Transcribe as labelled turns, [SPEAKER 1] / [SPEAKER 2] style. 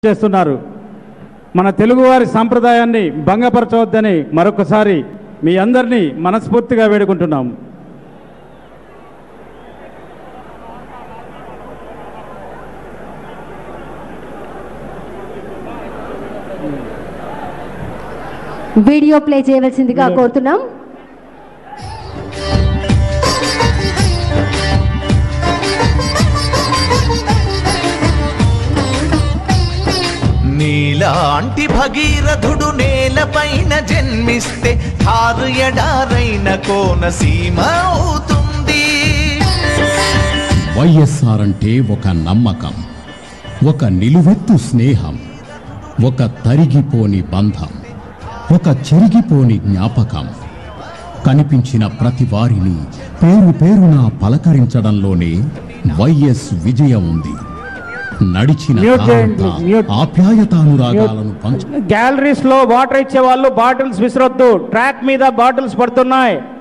[SPEAKER 1] చేస్తున్నారు మన తెలుగువారి సాంప్రదాయాన్ని భంగపరచవద్దని మరొకసారి మీ అందరినీ మనస్ఫూర్తిగా వేడుకుంటున్నాము
[SPEAKER 2] వీడియో ప్లే చేయవలసిందిగా కోరుతున్నాం
[SPEAKER 3] నీలాంటి భగీరథుడు నేలపైన జన్మిస్తే హారు ఎడారైన కోనసీమ అవుతుంది
[SPEAKER 4] వైఎస్ఆర్ అంటే ఒక నమ్మకం ఒక నిలువెత్తు స్నేహం ఒక తరిగిపోని బంధం ఒక చెరిగిపోని జ్ఞాపకం కనిపించిన ప్రతి వారిని పేరు పేరున పలకరించడంలోనే వైఎస్ విజయం ఉంది నడిచిన
[SPEAKER 1] Mute చేయండి,
[SPEAKER 4] కాలంతా
[SPEAKER 1] mute.
[SPEAKER 4] ఆప్యాయతానురాగాలను పంచు
[SPEAKER 1] గ్యాలరీస్ లో వాటర్ ఇచ్చే వాళ్ళు బాటిల్స్ విసరొద్దు ట్రాక్ మీద బాటిల్స్ పడుతున్నాయి